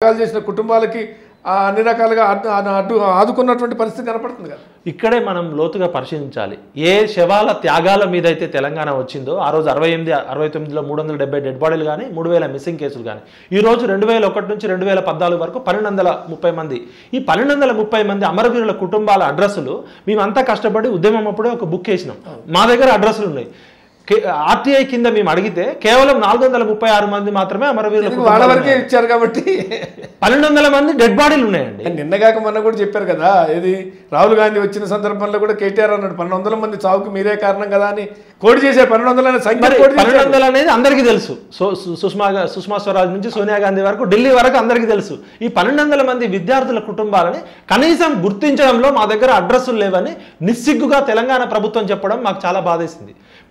త్యాగాలు చేసిన కుటుంబాలకి ఆ, అన్ని రకాలుగా అడ్డు అడ్డు ఆదుకున్నటువంటి పరిస్థితి కనపడుతుంది కదా ఇక్కడే మనం లోతుగా పరిశీలించాలి ఏ శవాల త్యాగాల మీద అయితే తెలంగాణ వచ్చిందో ఆ రోజు అరవై ఎనిమిది అరవై తొమ్మిదిలో మూడు వందల డెబ్బై డెడ్ బాడీలు కానీ మూడు వేల మిస్సింగ్ కేసులు కానీ ఈ రోజు రెండు వేల ఒకటి నుంచి రెండు వేల పద్నాలుగు వరకు పన్నెండు వందల ముప్పై మంది ఈ పన్నెండు వందల ముప్పై మంది అమరవీరుల కుటుంబాల అడ్రస్సులు మేమంతా కష్టపడి ఉద్యమం అప్పుడే ఒక బుక్ వేసినాం మా దగ్గర అడ్రస్సులు ఉన్నాయి ఆర్టీఐ కింద మేము అడిగితే కేవలం నాలుగు వందల ముప్పై ఆరు మంది మాత్రమే అమరవీరుల ఇది కుటుంబాలు వాళ్ళ వరకే ఉన్నాయి. ఇచ్చారు కాబట్టి పన్నెండు వందల మంది డెడ్ బాడీలు ఉన్నాయండి నిన్నగాక మొన్న కూడా చెప్పారు కదా ఇది రాహుల్ గాంధీ వచ్చిన సందర్భంలో కూడా కేటీఆర్ అన్నాడు పన్నెండు వందల మంది చావుకు మీరే కారణం కదా అని కోడి చేసే పన్నెండు వందల సంఖ్య మరి కోడి పన్నెండు చేశారు. వందలు అనేది అందరికీ తెలుసు సో సు- సుష్మా గా- సుష్మా స్వరాజ్ నుంచి సోనియా గాంధీ వరకు ఢిల్లీ వరకు అందరికీ తెలుసు ఈ పన్నెండు వందల మంది విద్యార్థుల కుటుంబాలని కనీసం గుర్తించడంలో మా దగ్గర అడ్రస్సులు లేవని నిస్సిగ్గుగా తెలంగాణ ప్రభుత్వం చెప్పడం మాకు చాలా బాధేసింది